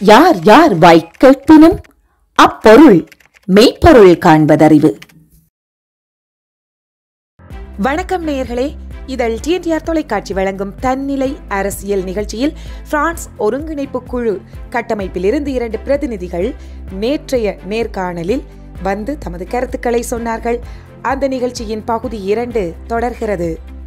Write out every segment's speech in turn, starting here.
யார் யார் வாய் கேட்பினும் அப்பொருள் மெய்ப்பொருள் காண்பதறிவு வணக்கம் நேயர்களே இதழ் டிஎன்டிஆர் தொலைக்காட்சி வழங்கும் தன்னிலை அரசியல் நிகழ்ச்சியில் பிரான்ஸ் ஒருங்கிணைப்பு குழு கட்டமைப்பிலிருந்து இரண்டு பிரதிநிதிகள் நேற்றைய நேர்காணலில் வந்து தமது கருத்துக்களை சொன்னார்கள் அந்த நிகழ்ச்சியின் பகுதி இரண்டு தொடர்கிறது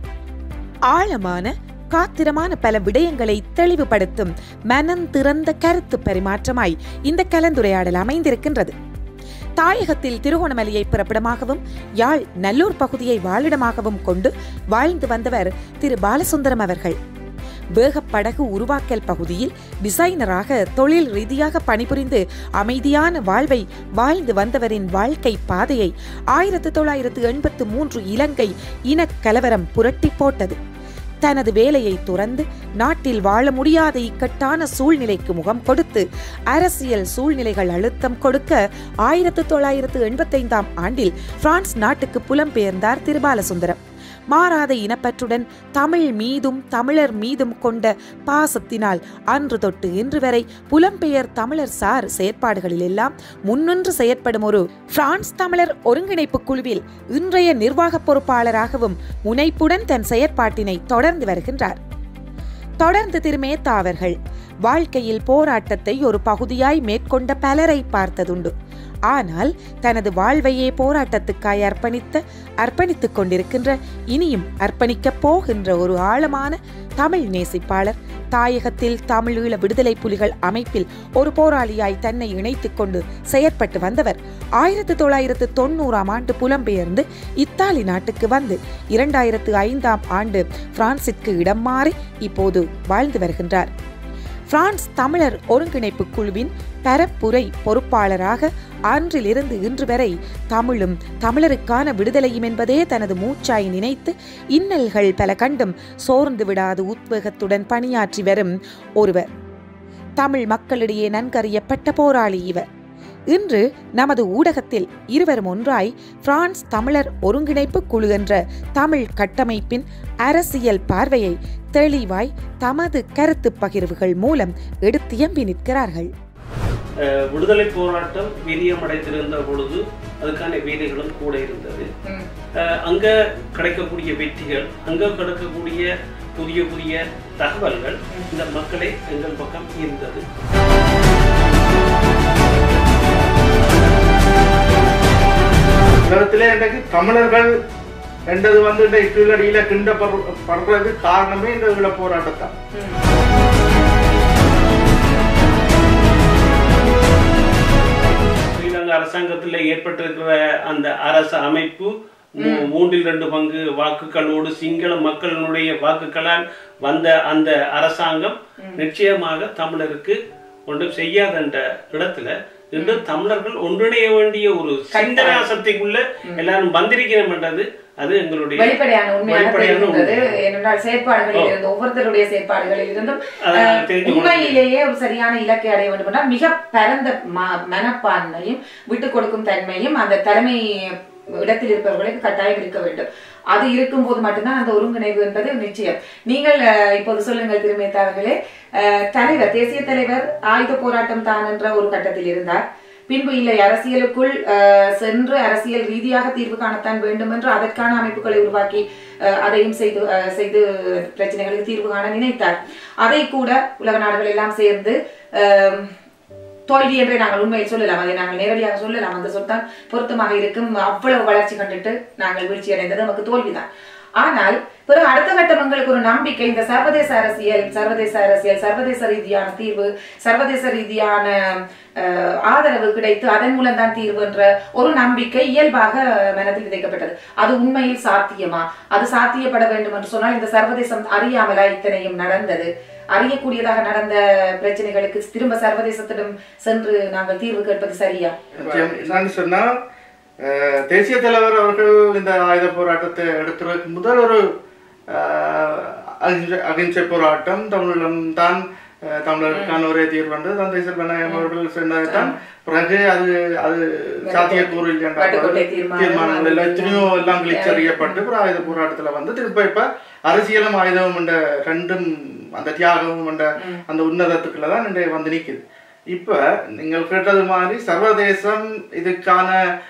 ஆழமான காத்திரமான பல விடயங்களை தெளிவுபடுத்தும் மனம் திறந்த கருத்து பரிமாற்றமாய் இந்த கலந்துரையாடல் அமைந்திருக்கின்றது தாயகத்தில் திருகோணமலையை பிறப்பிடமாகவும் யாழ் நல்லூர் பகுதியை வாழிடமாகவும் கொண்டு வாழ்ந்து வந்தவர் திரு பாலசுந்தரம் அவர்கள் வேகப்படகு உருவாக்கல் பகுதியில் டிசைனராக தொழில் ரீதியாக பணிபுரிந்து அமைதியான வாழ்வை வாழ்ந்து வந்தவரின் வாழ்க்கை பாதையை ஆயிரத்து தொள்ளாயிரத்து எண்பத்து மூன்று இலங்கை இனக் கலவரம் புரட்டி போட்டது தனது வேலையை துறந்து நாட்டில் வாழ முடியாத இக்கட்டான சூழ்நிலைக்கு முகம் கொடுத்து அரசியல் சூழ்நிலைகள் அழுத்தம் கொடுக்க ஆயிரத்து தொள்ளாயிரத்து எண்பத்தைந்தாம் ஆண்டில் பிரான்ஸ் நாட்டுக்கு புலம்பெயர்ந்தார் திருபாலசுந்தரம் மாறாத இனப்பற்றுடன் தமிழ் மீதும் தமிழர் மீதும் கொண்ட பாசத்தினால் அன்று தொட்டு இன்று வரை புலம்பெயர் தமிழர் சார் செயற்பாடுகளில் எல்லாம் முன்னின்று செயற்படும் ஒரு பிரான்ஸ் தமிழர் ஒருங்கிணைப்பு குழுவில் இன்றைய நிர்வாக பொறுப்பாளராகவும் முனைப்புடன் தன் செயற்பாட்டினை தொடர்ந்து வருகின்றார் தொடர்ந்து திருமேத்தா அவர்கள் வாழ்க்கையில் போராட்டத்தை ஒரு பகுதியாய் மேற்கொண்ட பலரை பார்த்ததுண்டு ஆனால் தனது வாழ்வையே போராட்டத்துக்காய் அர்ப்பணித்த அர்ப்பணித்துக் கொண்டிருக்கின்ற இனியும் அர்ப்பணிக்கப் போகின்ற ஒரு ஆழமான தமிழ் நேசிப்பாளர் தாயகத்தில் தமிழீழ விடுதலை புலிகள் அமைப்பில் ஒரு போராளியாய் தன்னை இணைத்துக் கொண்டு செயற்பட்டு வந்தவர் ஆயிரத்து தொள்ளாயிரத்து தொண்ணூறாம் ஆண்டு புலம்பெயர்ந்து இத்தாலி நாட்டுக்கு வந்து இரண்டாயிரத்து ஐந்தாம் ஆண்டு பிரான்சிற்கு இடம் மாறி இப்போது வாழ்ந்து வருகின்றார் பிரான்ஸ் தமிழர் ஒருங்கிணைப்பு குழுவின் பரப்புரை பொறுப்பாளராக அன்றிலிருந்து இன்று வரை தமிழும் தமிழருக்கான விடுதலையும் என்பதே தனது மூச்சாய் நினைத்து இன்னல்கள் பல கண்டும் சோர்ந்து விடாது உத்வேகத்துடன் பணியாற்றி வரும் ஒருவர் தமிழ் மக்களிடையே நன்கறியப்பட்ட போராளி இவர் இன்று நமது ஊடகத்தில் இருவரும் ஒன்றாய் பிரான்ஸ் தமிழர் ஒருங்கிணைப்பு குழு என்ற தமிழ் கட்டமைப்பின் அரசியல் பார்வையை தெளிவாய் தமது கருத்து பகிர்வுகள் மூலம் எடுத்தியம்பி நிற்கிறார்கள் அஹ் விடுதலை போராட்டம் வீரியமடைந்திருந்த பொழுது அதுக்கான வேலைகளும் கூட இருந்தது அஹ் அங்க கிடைக்கக்கூடிய வெற்றிகள் அங்க கிடைக்கக்கூடிய புதிய புதிய தகவல்கள் இந்த மக்களை எங்கள் பக்கம் இருந்தது உலகத்திலே இன்றைக்கு தமிழர்கள் என்றது வந்து இந்த கீழடியில கிண்டப்படுறது காரணமே இந்த ஈழ போராட்டத்தான் ஸ்ரீலங்கா அரசாங்கத்தில் ஏற்பட்டிருக்கிற அந்த அரசு அமைப்பு மூ- மூன்றில் ரெண்டு பங்கு வாக்குகளோடு சிங்கள மக்களினுடைய வாக்குகளால் வந்த அந்த அரசாங்கம் நிச்சயமாக தமிழருக்கு ஒன்றும் செய்யாத என்ற இடத்துல இன்று தமிழர்கள் ஒன்றிணைய வேண்டிய ஒரு சிந்தனா சக்திக்குள்ள எல்லாரும் வந்திருக்கிறோம் என்றது அது எங்களுடைய வெளிப்படையான உண்மையாக வெளிப்படையான தெரிந்தது உண்மை. ஏனென்றால் செயற்பாடுகளில் இருந்து ஒவ்வொருத்தருடைய செயற்பாடுகளில் இருந்தும் அதை அஹ், தெரிந்து கொள்ள உண்மையிலேயே ஒரு சரியான இலக்கை அடைய வேண்டும் என்றால் மிக பரந்த ம- மனப்பான்மையும் விட்டுக் கொடுக்கும் தன்மையும் அந்த தலைமை இடத்தில் இருப்பவர்களுக்கு கட்டாயம் இருக்க வேண்டும் அது இருக்கும்போது மட்டும்தான் அந்த ஒருங்கிணைவு என்பது நிச்சயம் நீங்கள் அஹ், இப்போது சொல்லுங்கள் திருமேத்தா அவர்களே அஹ், தலைவர் தேசிய தலைவர் ஆயுத போராட்டம் தான் என்ற ஒரு கட்டத்தில் இருந்தார் பின்பு இல்லை அரசியலுக்குள் அஹ், சென்று அரசியல் ரீதியாக தீர்வு காணத்தான் வேண்டும் என்று அதற்கான அமைப்புகளை உருவாக்கி அஹ், அதையும் செய்து அஹ், செய்து பிரச்சனைகளுக்கு தீர்வு காண நினைத்தார் அதை கூட உலக நாடுகள் எல்லாம் சேர்ந்து அஹ், தோல்வி என்றே நாங்கள் உண்மையில் சொல்லலாம் அதை நாங்கள் நேரடியாக சொல்லலாம் அந்த சொற்தான் பொருத்தமாக இருக்கும் அவ்வளவு வளர்ச்சி கண்டுட்டு நாங்கள் வீழ்ச்சி அடைந்தது நமக்கு தோல்விதான் ஆனால் பிறகு அடுத்த கட்டம் எங்களுக்கு ஒரு நம்பிக்கை இந்த சர்வதேச அரசியல் சர்வதேச அரசியல் சர்வதேச ரீதியான தீர்வு சர்வதேச ரீதியான அஹ், ஆதரவு கிடைத்து அதன் மூலம் தான் தீர்வு என்ற ஒரு நம்பிக்கை இயல்பாக மனதில் விதைக்கப்பட்டது அது உண்மையில் சாத்தியமா அது சாத்தியப்பட வேண்டும் என்று சொன்னால் இந்த சர்வதேசம் அறியாமலா இத்தனையும் நடந்தது அறியக்கூடியதாக நடந்த பிரச்சனைகளுக்கு திரும்ப சர்வதேசத்திடம் சென்று நாங்கள் தீர்வு கேட்பது சரியா நிச்சயம். என்னன்னு சொன்னா அஹ், தேசிய தலைவர் அவர்கள் இந்த ஆயுத போராட்டத்தை எடுத்துறதுக்கு முதல் ஒரு அஹ், அகிம்சை அகிம்சை போராட்டம் தமிழம் தான் அஹ், தமிழருக்கான ஒரே தீர்வு என்று தந்தை செல்வநாயகம் அவர்கள் சொன்னதுதான் பிறகு அது அது சாத்தியக்கூறு இல்லைன்ற வட்டுக்கோட்டை தீர்மானம், தீர்மானங்கள் எல்லாம் எத்தனையோ எல்லாம் கிளிச் அறியப்பட்டு அப்புறம் ஆயுத போராட்டத்துல வந்து திருப்ப இப்ப அரசியலும் ஆயுதமும் என்ற ரெண்டும் அந்த தியாகமும் என்ற அந்த உன்னதத்துக்குள்ள தான் இன்றைய வந்து நிக்குது இப்ப நீங்கள் கேட்டது மாதிரி சர்வதேசம் இதுக்கான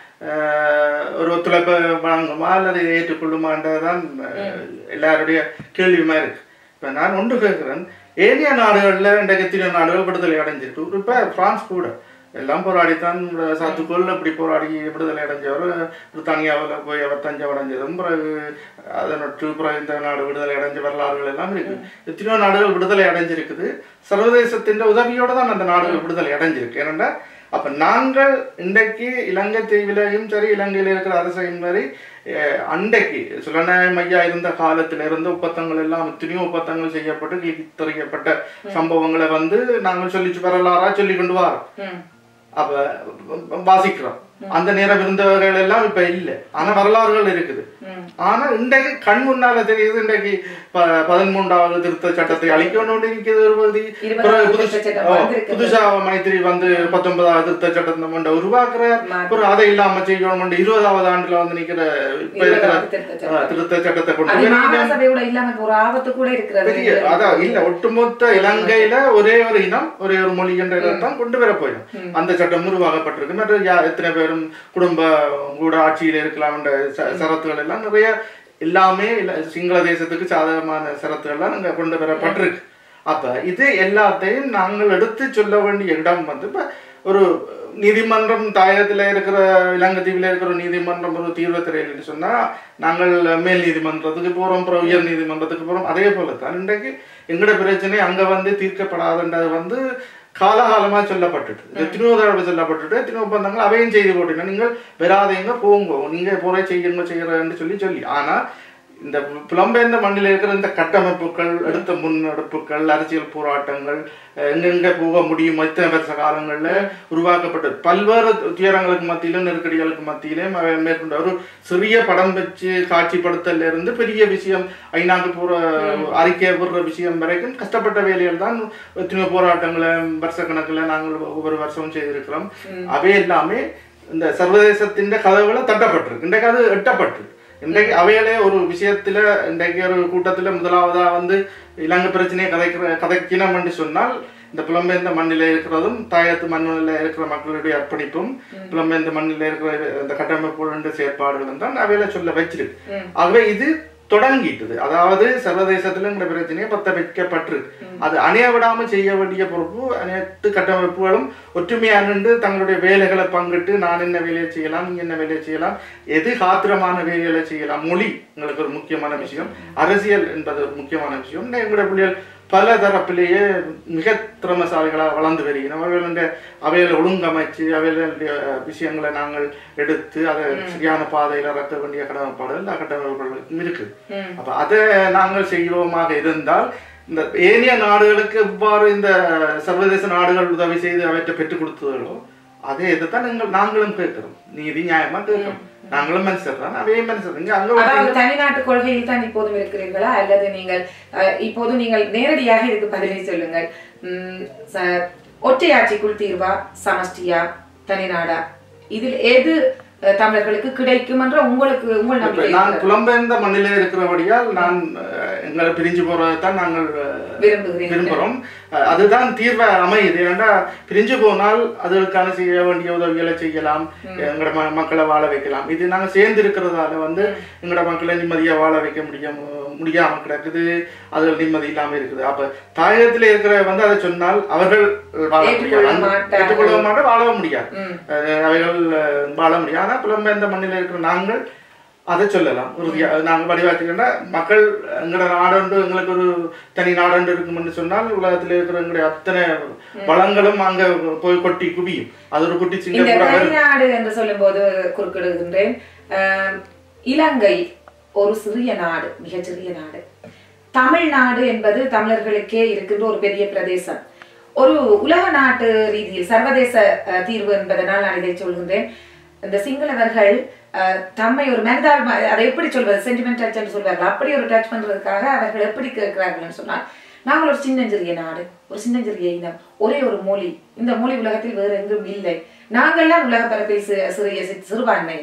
அஹ், ஒரு ஒத்துழைப்பை வழங்குமா அல்லது இதை ஏற்றுக்கொள்ளுமான்றதுதான் அஹ், எல்லாருடைய கேள்வியுமா இருக்கு இப்ப நான் ஒன்று கேட்கிறேன் ஏனைய நாடுகள்ல இன்றைக்கு எத்தனையோ நாடுகள் விடுதலை அடைஞ்சிருக்கு இப்ப பிரான்ஸ் கூட எல்லாம் போராடித்தான் சாத்துக்குள் அப்படி போராடி விடுதலை அடைஞ்சவர் பிரித்தானியாவில் போய் அவர் தஞ்சம் அடைஞ்சதும் பிறகு அதனொற்று பிறகு இந்த நாடு விடுதலை அடைஞ்ச வரலாறுகள் எல்லாம் இருக்கு எத்தனையோ நாடுகள் விடுதலை அடைஞ்சிருக்குது சர்வதேசத்தின் உதவியோட தான் அந்த நாடுகள் விடுதலை அடைஞ்சிருக்கு ஏனென்றா அப்ப நாங்கள் இன்றைக்கு இலங்கை தீவிலையும் சரி இலங்கையில் இருக்கிற அரசையும் சரி அஹ், அன்றைக்கு சுலநாயம் ஐயா இருந்த காலத்துல இருந்த ஒப்பந்தங்கள் எல்லாம் எத்தனையோ ஒப்பந்தங்கள் செய்யப்பட்டு கிழித்தறியப்பட்ட சம்பவங்களை வந்து நாங்கள் சொல்லி வரலாறா சொல்லி கொண்டு வரோம் ம். அப்ப வாசிக்கிறோம் அந்த நேரம் இருந்தவர்கள் எல்லாம் இப்ப இல்ல ஆனா வரலாறுகள் இருக்குது ஆனா இன்றைக்கு கண் முன்னால தெரியுது இன்றைக்கு ப- பதிமூன்றாவது திருத்த சட்டத்தை அழிக்கணும் இருக்குது ஒரு பகுதி இருபதாவது பிறகு திருத்த புதுசு- சட்டம் ஓ, வந்திருக்கு. புதுசா மைத்திரி வந்து பத்தொன்பதாவது திருத்த சட்டத்தை கொண்டு உருவாக்குறார் மாத்தி. அப்புறம் அதை இல்லாம செய்யணும் இருபதாவது ஆண்டுல வந்து நிக்கிற இப்ப இருக்கிற இருபதாவது திருத்த சட்டம். ஆ, திருத்த சட்டத்தை கொண்டு அது வந்து மாகாண சபை கூட இல்லாம இப்ப ஒரு ஆபத்து கூட இருக்கிறது பெரிய அதான் இல்ல ஒட்டுமொத்த இலங்கையில ஒரே ஒரு இனம் ஒரே ஒரு மொழி என்ற தான் கொண்டு வர போயிடும் அந்த சட்டம் உருவாக்கப்பட்டிருக்கு மற்ற யா- எத்தனை பேரும் குடும்ப கூட ஆட்சியில் இருக்கலாம் என்ற ச- சரத்துகள் எல்லாம் நிறைய எல்லாமே இல்ல- சிங்கள தேசத்துக்கு சாதகமான சரத்துகள்லாம் அங்க கொண்டு வரப்பட்டிருக்கு அப்ப இது எல்லாத்தையும் நாங்கள் எடுத்து சொல்ல வேண்டிய இடம் வந்து இப்ப ஒரு நீதிமன்றம் தாயகத்துல இருக்கிற இலங்கை தீவில் இருக்கிற ஒரு நீதிமன்றம் ஒரு தீர்வு தெரியலன்னு சொன்னா நாங்கள் மேல் நீதிமன்றத்துக்கு போறோம் அப்புறம் உயர் நீதிமன்றத்துக்கு போறோம் அதே போல தான் இன்றைக்கு எங்கட பிரச்சனை அங்க வந்து தீர்க்கப்படாதுன்றது வந்து காலகாலமா சொல்லப்பட்டுட்டு எத்தனையோ தடவை சொல்லப்பட்டுட்டு எத்தனையோ ஒப்பந்தங்கள் அவையும் செய்து போட்டீங்க நீங்கள் வராதீங்க போங்க நீங்க போற செய்யுங்க செய்யறேன்னு சொல்லி சொல்லி ஆனா இந்த புலம்பெயர்ந்த மண்ணில் இருக்கிற இந்த கட்டமைப்புகள் எடுத்த முன்னெடுப்புகள் அரசியல் போராட்டங்கள் அஹ் எங்கெங்க போக முடியும் இத்தனை வருஷ காலங்கள்ல உருவாக்கப்பட்ட பல்வேறு துயரங்களுக்கு மத்தியிலும் நெருக்கடிகளுக்கு மத்தியிலும் அவை மேற்கொண்ட ஒரு சிறிய படம் வச்சு காட்சிப்படுத்தல இருந்து பெரிய விஷயம் ஐநாக்கு போற அறிக்கை விடுற விஷயம் வரைக்கும் கஷ்டப்பட்ட வேலைகள் தான் எத்தனையோ போராட்டங்களை வருஷக்கணக்கில் நாங்கள் ஒவ்வொரு வருஷமும் செய்திருக்கிறோம் அவை எல்லாமே இந்த சர்வதேசத்தின் கதவுகளை தட்டப்பட்டிருக்கு இன்றைக்கு அது எட்டப்பட்டிருக்கு இன்றைக்கு அவைகளே ஒரு விஷயத்துல இன்றைக்கு ஒரு கூட்டத்துல முதலாவதா வந்து இலங்கை பிரச்சனையை கதைக்கிற கதைக்கினம் என்று சொன்னால் இந்த புலம்பெயர்ந்த மண்ணில இருக்கிறதும் தாயத்து மண்ணில் இருக்கிற மக்களுடைய அர்ப்பணிப்பும் புலம்பெயர்ந்த மண்ணில் இருக்கிற இந்த கட்டமைப்புகள் செயற்பாடுகளும் தான் அவையில சொல்ல வச்சிருக்கு ஆகவே இது தொடங்கிட்டது அதாவது சர்வதேசத்துல இந்த பிரச்சனையை பத்த வைக்கப்பட்டிருக்கு அது அணைய விடாம செய்ய வேண்டிய பொறுப்பு அனைத்து கட்டமைப்புகளும் ஒற்றுமையா நின்று தங்களுடைய வேலைகளை பங்கிட்டு நான் என்ன வேலையை செய்யலாம் நீங்க என்ன வேலையை செய்யலாம் எது காத்திரமான வேலைகளை செய்யலாம் மொழி எங்களுக்கு ஒரு முக்கியமான விஷயம் அரசியல் என்பது ஒரு முக்கியமான விஷயம் இன்னும் எங்களுடைய பிள்ளைகள் பல தரப்பிலேயே மிக திறமசாலிகளாக வளர்ந்து வருகிறோம் அவைகளுடைய அவைகளை ஒழுங்கமைச்சு அவைகளுடைய விஷயங்களை நாங்கள் எடுத்து அதை சரியான பாதையில இறக்க வேண்டிய கடமைப்பாடு எல்லா கட்டமைப்புகளுக்கும் இருக்குது அப்ப அதை நாங்கள் செய்வோமாக இருந்தால் இந்த ஏனைய நாடுகளுக்கு எவ்வாறு இந்த சர்வதேச நாடுகள் உதவி செய்து அவற்றை பெற்றுக் கொடுத்ததோ அதே இதைத்தான் நீங்கள் நாங்களும் கேட்கிறோம் நீதி நியாயமா கேட்கிறோம் நாங்களும் மனுஷர் தான் அவையே மனுஷர் இங்க அங்க அதாவது வந்து தனிநாட்டு கொள்கையில் தான் இப்போதும் இருக்கிறீர்களா அல்லது நீங்கள் அஹ், இப்போது நீங்கள் நேரடியாக இதுக்கு பதிலை சொல்லுங்கள் உம், ச- ஒற்றையாட்சிக்குள் தீர்வா சமஷ்டியா தனிநாடா இதில் எது அஹ், தமிழர்களுக்கு கிடைக்கும் என்ற உங்களுக்கு உங்கள் இப்ப நம்பிக்கை நான் இருக்கிறது? புலம்பெயர்ந்த மண்ணிலே இருக்கிறபடியால் நான் அஹ், எங்களை பிரிஞ்சு போறதைத்தான் நாங்கள் அஹ், விரும்புகிறீர்கள். விரும்புகிறோம் அஹ், அதுதான் தீர்வை அமையுது ஏன்னா பிரிஞ்சு போனால் அதுக்கான செய்ய வேண்டிய உதவிகளை செய்யலாம் எங்களோட ம- மக்களை வாழ வைக்கலாம் இது நாங்க சேர்ந்து இருக்கிறதால வந்து எங்களோட மக்களை நிம்மதியா வாழ வைக்க முடியாம முடியாம கிடக்குது அது நிம்மதி இல்லாம இருக்குது அப்ப தாயகத்திலே இருக்கிற வந்து அதை சொன்னால் அவர்கள் வாழ ஏற்றுக்கொள்ள முடியாது அந்த- மாட்டார்கள். ஏற்றுக்கொள்ள மாட்டோம் வாழவும் முடியாது ம். அஹ் அவைகள் அஹ், வாழ முடியாது ஆனா புலம்பெயர்ந்த மண்ணில் இருக்கிற நாங்கள் அதை சொல்லலாம் உறுதியா நாங்கள் வடிவாச்சுக்கிட்டா மக்கள் எங்களோட நாடொன்று எங்களுக்கு ஒரு தனி நாடொன்று இருக்கும்னு சொன்னால் உலகத்தில் இருக்கிற எங்களுடைய அத்தனை வளங்களும் அங்க போய் கொட்டி குவியும் அது ஒரு குட்டி இந்த சிங்கப்பூரா வரும் தனிநாடு என்று சொல்லும்போது குறுக்கிடுகின்றேன் அஹ், இலங்கை ஒரு சிறிய நாடு மிகச்சிறிய நாடு தமிழ்நாடு என்பது தமிழர்களுக்கே இருக்கின்ற ஒரு பெரிய பிரதேசம் ஒரு உலக நாட்டு ரீதியில் சர்வதேச அஹ், தீர்வு என்பதனால் நான் இதை சொல்கின்றேன் இந்த சிங்களவர்கள் அஹ், தம்மை ஒரு மனதால் அதை எப்படி சொல்வது சென்டிமெண்ட் டச் என்று சொல்வார்கள் அப்படி ஒரு டச் பண்றதுக்காக அவர்கள் எப்படி கேட்கிறார்கள் சொன்னால் நாங்கள் ஒரு சின்னஞ்சிறிய நாடு ஒரு சின்னஞ்சிறிய இனம் ஒரே ஒரு மொழி இந்த மொழி உலகத்தில் வேறு எங்கும் இல்லை நாங்கள்லாம் உலக பரப்பில் சி- சிறிய சி- சிறுபான்மையினர்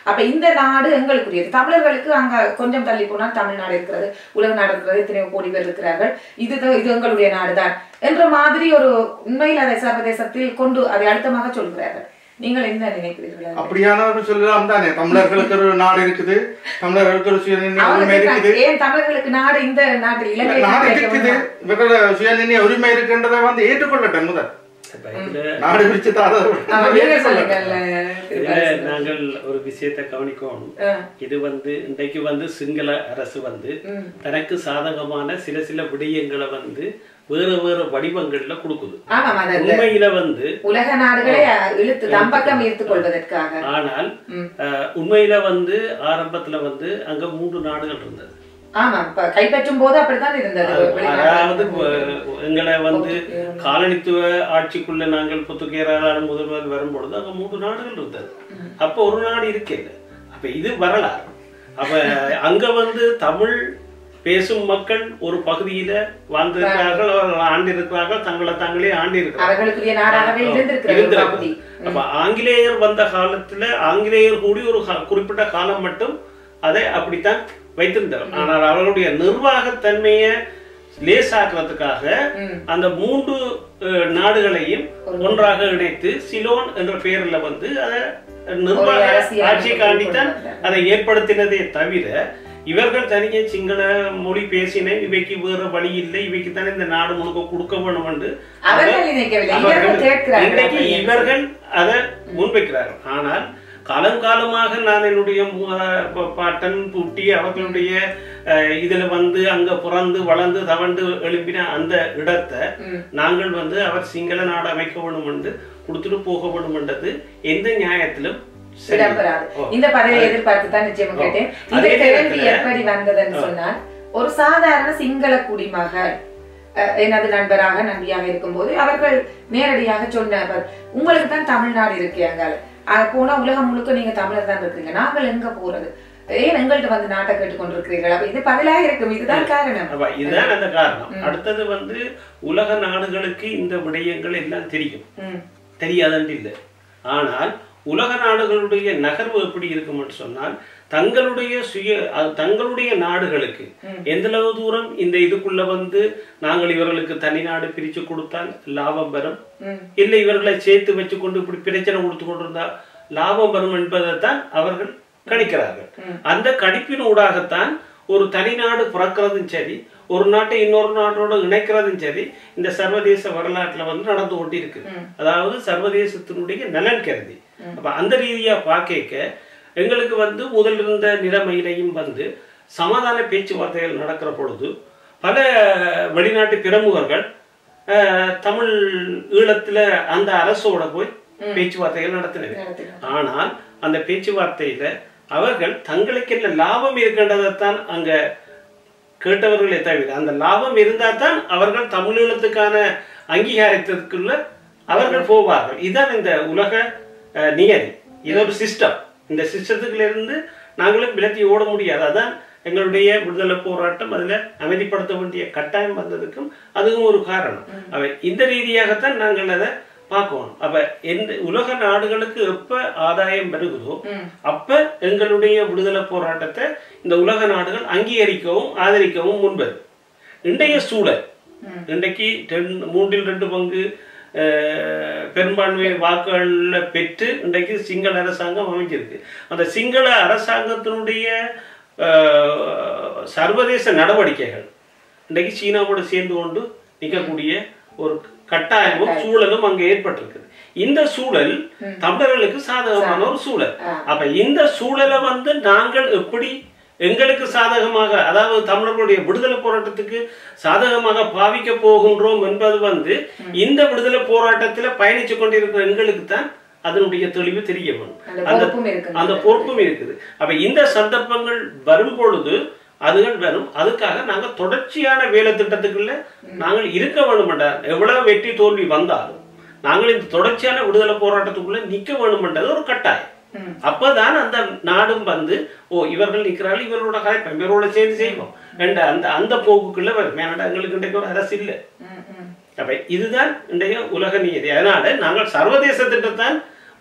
அப்ப இந்த நாடு எங்களுக்குரியது தமிழர்களுக்கு அங்க கொஞ்சம் தள்ளி போனால் தமிழ்நாடு இருக்கிறது உலக நாடு இருக்கிறது எத்தனையோ கோடி பேர் இருக்கிறார்கள் இது இது எங்களுடைய நாடுதான் என்ற மாதிரி ஒரு உண்மையில் அதை சர்வதேசத்தில் கொண்டு அதை அழுத்தமாக சொல்கிறார்கள் நீங்கள் என்ன நினைக்கிறீர்கள் அப்படியானவர்கள் சொல்லலாம் தானே தமிழர்களுக்கு ஒரு நாடு இருக்குது தமிழர்களுக்கு ஒரு சுயநிர்ணய உரிமை இருக்குது அவர்களுக்கு ஏன் தமிழர்களுக்கு நாடு இந்த நாட்டில் இலங்கை நாடு நாட்டில் இருக்குது வைக்க இவர்களோட சுயநிர்ணய உரிமை இருக்கின்றதை வந்து ஏற்றுக்கொள்ளட்டும் முதல் இப்ப இதுல நாடு பிரிச்சு தாத ஆமா, நீங்க சொல்லுங்கள் இதுல நாங்கள் ஒரு விஷயத்தை கவனிக்கணும் இது வந்து இன்றைக்கு வந்து சிங்கள அரசு வந்து தனக்கு சாதகமான சில சில விடயங்களை வந்து வேற வேற வடிவங்கள்ல கொடுக்குது ஆமாம் அது அந்த உண்மையில வந்து உலக நாடுகளை இழுத்து தம்பக்கம் ஈர்த்து கொள்வதற்காக ஆனால் அஹ், உண்மையில வந்து ஆரம்பத்துல வந்து அங்க மூன்று நாடுகள் இருந்தது ஆமா இப்ப கைப்பற்றும் போது அப்படித்தான் இருந்தது அதாவது வெளிநாட்டு வ- எங்களை வந்து காலனித்துவ ஆட்சிக்குள்ள நாங்கள் புத்துக்கேராள முதல்வர் வரும்பொழுது அங்க மூன்று நாடுகள் இருந்தது அப்ப ஒரு நாடு இருக்கல அப்ப இது வரலாறு அப்ப அங்க வந்து தமிழ் பேசும் மக்கள் ஒரு பகுதியில வாழ்ந்திருக்கிறார்கள் அவர்கள் ஆண்டிருக்கிறார்கள் தங்களை தாங்களே ஆண்டிருக்கிறார்கள் அவர்களுக்குரிய நாடாகவே இருந்திருக்கிறது ஒரு இருந்திருக்கு. பகுதி அப்ப ஆங்கிலேயர் வந்த காலத்துல ஆங்கிலேயர் கூடி ஒரு கா- குறிப்பிட்ட காலம் மட்டும் அதை அப்படித்தான் வைத்திருந்தார் ஆனால் அவர்களுடைய நிர்வாகத்தன்மையை லேசாக்குறதுக்காக அந்த மூன்று அஹ், நாடுகளையும் ஒன்றாக இணைத்து சிலோன் என்ற பெயர்ல வந்து அதை நிர்வாக ஒரு அரசியல் ஆட்சிக்காண்டித்தான் கொண்டு வந்தார். அதை ஏற்படுத்தினதே தவிர இவர்கள் தனியே சிங்கள மொழி பேசின இவைக்கு வேற வழி இல்லை இவைக்கு தானே இந்த நாடு முழுக்க கொடுக்க வேணும் என்று அவர்கள் நினைக்கவில்லை இவர்கள் அவர்கள் கேட்கிறார்கள் இன்றைக்கு அப்படி என்று. இவர்கள் அதை முன்வைக்கிறார்கள் ஆனால் காலங்காலமாக நான் என்னுடைய மு- ப- பாட்டன் பூட்டி அவர்களுடைய அஹ், இதுல வந்து அங்க பிறந்து வளர்ந்து தவண்டு எழுப்பின அந்த இடத்தை நாங்கள் வந்து அவர் சிங்கள நாடு அமைக்க வேணும் என்று கொடுத்துட்டு போக வேணும் என்றது எந்த நியாயத்திலும் சரி. இடம்பெறாது ஓ. இந்த பதவியை எதிர்பார்த்து தான் நிச்சயமா ஓ. கேட்டேன் இந்த அதே கேள்வி நேரத்துல- எப்படி வந்ததுன்னு சொன்னால் ஒரு சாதாரண சிங்கள குடிமகள் அஹ், எனது நண்பராக நம்பியாக இருக்கும்போது அவர்கள் நேரடியாக சொன்னார்கள் உங்களுக்கு தான் தமிழ்நாடு இருக்கு அங்கால அது போனா உலகம் முழுக்க நீங்க தமிழர் தான் இருக்கீங்க நாங்கள் எங்க போறது ஏன் எங்கள்கிட்ட வந்து நாட்டை கேட்டுக் கொண்டிருக்கிறீர்கள் அப்ப இது பதிலா இருக்கும் இதுதான் காரணம் அப்ப இதுதான் அந்த காரணம் அடுத்தது வந்து உலக நாடுகளுக்கு இந்த விடயங்கள் எல்லாம் தெரியும் ம். தெரியாதன்று இல்லை ஆனால் உலக நாடுகளுடைய நகர்வு எப்படி இருக்கும்னு சொன்னால் தங்களுடைய சுய அது தங்களுடைய நாடுகளுக்கு எந்த அளவு தூரம் இந்த இதுக்குள்ள வந்து நாங்கள் இவர்களுக்கு தனி நாடு பிரிச்சு கொடுத்தால் லாபம் பெறும் இல்லை இவர்களை சேர்த்து வச்சு கொண்டு இப்படி பிரச்சனை கொடுத்து கொண்டிருந்தா லாபம் வரும் என்பதைத்தான் அவர்கள் கணிக்கிறார்கள் அந்த கணிப்பின் ஊடாகத்தான் ஒரு தனி நாடு பிறக்கிறதும் சரி ஒரு நாட்டை இன்னொரு நாட்டோட இணைக்கிறதும் சரி இந்த சர்வதேச வரலாற்றுல வந்து நடந்து கொண்டு இருக்கு அதாவது சர்வதேசத்தினுடைய நலன் கருதி அப்ப அந்த ரீதியா பார்க்க எங்களுக்கு வந்து முதல் இருந்த நிலைமையிலையும் வந்து சமாதான பேச்சுவார்த்தைகள் நடக்கிற பொழுது பல வெளிநாட்டு பிரமுகர்கள் அஹ், தமிழ் ஈழத்துல அந்த அரசோட போய் பேச்சுவார்த்தைகள் நடத்தினர் ஆனால் அந்த பேச்சுவார்த்தையில அவர்கள் தங்களுக்கு என்ன லாபம் இருக்கின்றதைத்தான் அங்க கேட்டவர்களே தவிர அந்த லாபம் இருந்தால் தான் அவர்கள் தமிழீழத்துக்கான அங்கீகாரத்திற்குள்ள அவர்கள் போவார்கள் இதுதான் இந்த உலக அஹ், நியதி இது ஒரு சிஸ்டம் இந்த சிஸ்டத்துக்குள்ள இருந்து நாங்களும் விலத்தி ஓட முடியாது அதான் எங்களுடைய விடுதலை போராட்டம் அதுல அமைதிப்படுத்த வேண்டிய கட்டாயம் வந்ததுக்கும் அதுவும் ஒரு காரணம் அவை இந்த ரீதியாகத்தான் நாங்கள் அதை பார்க்கணும் அப்ப எந்த உலக நாடுகளுக்கு எப்ப ஆதாயம் வருகிறதோ அப்ப எங்களுடைய விடுதலை போராட்டத்தை இந்த உலக நாடுகள் அங்கீகரிக்கவும் ஆதரிக்கவும் முன்பது இன்றைய சூழல் இன்றைக்கு ரெண்டு- மூன்றில் ரெண்டு பங்கு அஹ், பெரும்பான்மை வாக்குகள்ல பெற்று இன்றைக்கு சிங்கள அரசாங்கம் அமைஞ்சிருக்கு அந்த சிங்கள அரசாங்கத்தினுடைய அஹ், சர்வதேச நடவடிக்கைகள் இன்றைக்கு சீனாவோட சேர்ந்து கொண்டு நிற்கக்கூடிய ஒரு கட்டாயமும் சூழலும் அங்க ஏற்பட்டிருக்குது இந்த சூழல் தமிழர்களுக்கு சாதகமான ஒரு சூழல் அப்ப இந்த சூழலை வந்து நாங்கள் எப்படி எங்களுக்கு சாதகமாக அதாவது தமிழர்களுடைய விடுதலை போராட்டத்துக்கு சாதகமாக பாவிக்க போகின்றோம் என்பது வந்து இந்த விடுதலை போராட்டத்துல பயணிச்சு கொண்டிருக்கிற எங்களுக்கு தான் அதனுடைய தெளிவு தெரிய வேணும் அந்த அந்த பொறுப்பும் இருக்கு அந்த பொறுப்பும் இருக்குது அப்ப இந்த சந்தர்ப்பங்கள் வரும் பொழுது அதுகள் வரும் அதுக்காக நாங்க தொடர்ச்சியான வேலை திட்டத்துக்குள்ள நாங்கள் இருக்க வேணுமென்றால் எவ்வளவு வெற்றி தோல்வி வந்தாலும் நாங்கள் இந்த தொடர்ச்சியான விடுதலை போராட்டத்துக்குள்ள நிக்க வேணுமென்றது ஒரு கட்டாயம் அப்பதான் அந்த நாடும் வந்து ஓ இவர்கள் நிக்கிறார்கள் இவர்களோட கலைப்போம் இவரோட சேர்ந்து செய்வோம் என்ற அந்த அந்த போக்குக்குள்ள வரும் ஏன்னா எங்களுக்கு இன்றைக்கு ஒரு அரசு இல்லை ம், ம். அப்ப இதுதான் இன்றைய உலக நியதி அதனால நாங்கள் சர்வதேச திட்டத்தான்